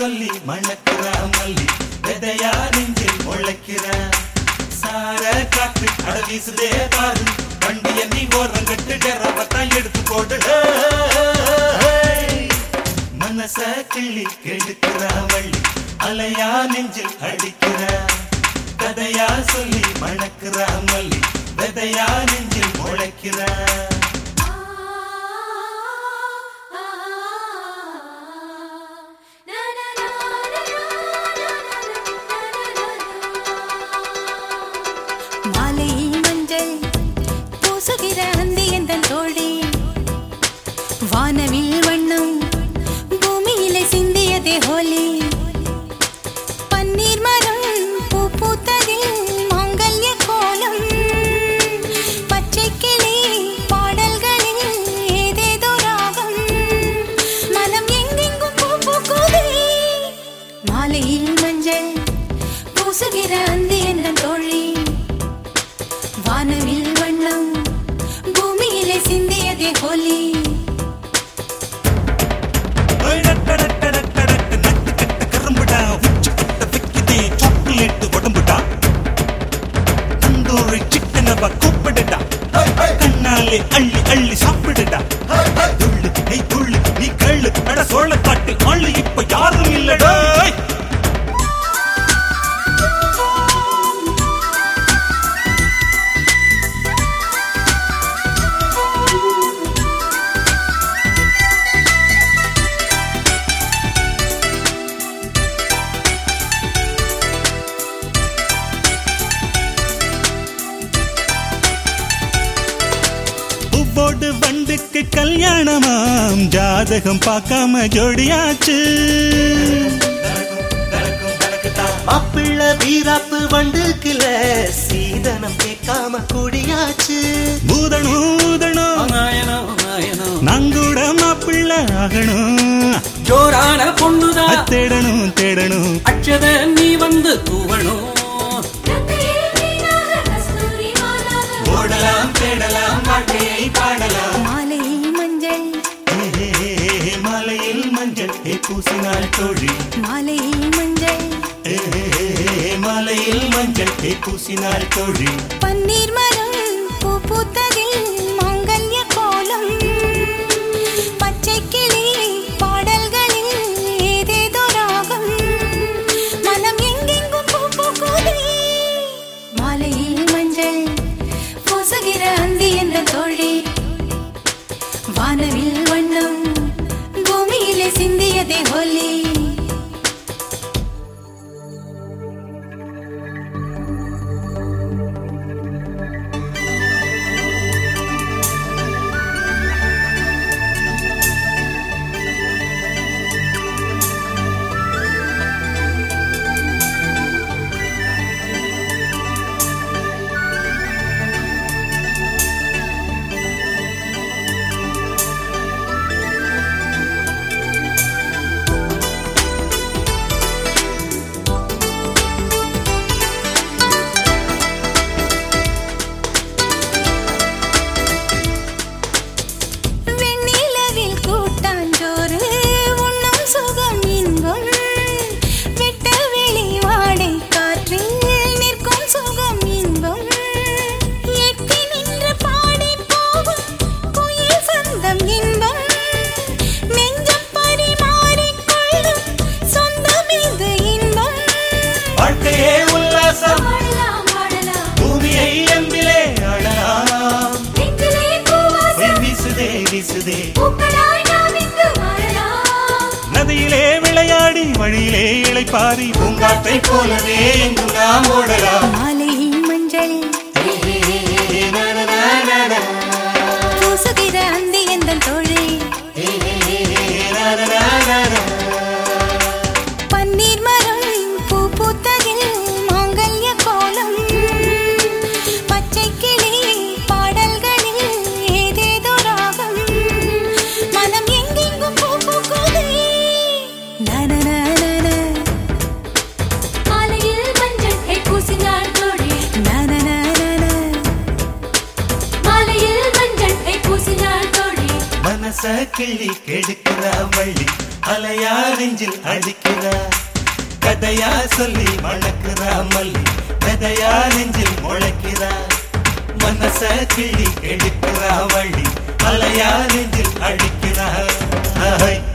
சொல்லி மணக்கிற மல்லி விதையா நெஞ்சில் முளைக்கிற சார காத்து அட வீசுதே பாரு வண்டிய நீ ஓரங்கட்டு டெரவத்தான் எடுத்து போடுட மனச கிள்ளி கெடுக்கிற வள்ளி அலையா நெஞ்சில் அடிக்கிற கதையா சொல்லி மணக்கிற மல்லி விதையா நெஞ்சில் முளைக்கிற மாலையில் மஞ்சள் பூசுகிற அந்தி எந்தன் தோழி வானவில் வண்ணம் பூமியிலே சிந்தியதே ஹோலி பன்னீர் மரம் பூ பூத்ததில் மாங்கல்ய கோலம் பச்சை கிளி பாடல்களில் ஏதேதோ ராகம் மனம் எங்கெங்கும் பூ பூக்குதே மாலையில் மஞ்சள் பூசுகிற அந்தி எந்தன் தோழி வானவில் வண்ணம் பூமியிலே சிந்தியதே ஹோலி கரும்புடா உச்சு கட்ட வைக்குதே சாக்லேட் உடம்புடா தந்தூரி சிக்கனவ கூப்பிடுடா கண்ணாலே அள்ளி அள்ளி சாப்பிடுடா துள்ளு நீ துள்ளு நீ கள்ளு அட சோழ காட்டு ஆளு இப்ப யாரும் இல்லடா பூவோடு வண்டுக்கு கல்யாணமாம் ஜாதகம் பார்க்காம ஜோடியாச்சு மாப்பிள்ள வீராப்பு வண்டுக்குல சீதனம் கேட்காம குடியாச்சு ஊதணும் ஊதணும் நாயனோ நாயனோ நாங்கூட மாப்பிள்ள ஆகணும் ஜோரான பொண்ணுதான் தேடணும் தேடணும் அச்சத நீ வந்து தூவணும் ஓடலாம் தேடலாம் வாழ்க்கையை பாடலாம் மாலையில் மஞ்சள் ஏ, மாலையில் மஞ்சள் ஏ பூசினாள் தோழி மாலையில் மஞ்சள் ஏ, மாலையில் மஞ்சள் ஏ பூசினாள் தோழி பன்னீர் மரம் பூ பூத்ததில் மாங்கல்ய கோலம் பச்சை கிளி பாடல்களில் ஏதேதோ ராகம் மனம் எங்கெங்கும் பூ பூக்குதே மாலையில் மஞ்சள் பூசுகிற அந்தி என்ற தோழி வானவில் வண்ணம் பூமியிலே சிந்தியதே ஹோலி வெண்ணிலவில் கூட்டாஞ்சோறு உண்ணும் சுகம் இன்பம் வெட்ட வெளி வாடை காற்றில் நிற்கும் சுகம் இன்பம் எட்டி நின்று பாடி போகும் குயில் சந்தம் இன்பம் நெஞ்சம் பரிமாறிக் கொள்ளும் சொந்தம் இது இன்பம் வாழ்க்கையே உல்லாசம் வாழலாம் வாழலாம் பூமியை அன்பிலே அழலாம் நெஞ்சிலே பூவாசம் பொய் வீசுதே வீசுதே பூக்களாய் நாம் இங்கு வாழலாம் நதியிலே விளையாடி வழியிலே இளைப்பாரி பூங்காற்றை போலவே எங்கும் நாம் ஓடலாம் மாலையில் மஞ்சள் பூசுகிற அந்தி எந்தன் தோழி பன்னீர் மரம் பூ பூத்ததில் மாங்கல்ய கோலம் பச்சை கிளி பாடல்களில் ஏதேதோ ராகம் மனம் எங்கெங்கும் பூ பூக்குதே நனநனன. மாலையில் மஞ்சள் பூசினாள் தோழி நனநனன. மனச கிள்ளி கெடுக்கிற வள்ளி அலையா நெஞ்சில் அடிக்கிற கதையா சொல்லி மணக்கிற மல்லி கதையா நெஞ்சில் முளைக்கிற மனச கிள்ளி கெடுக்கிற வள்ளி அலையா நெஞ்சில் அடிக்கிற ஆஹை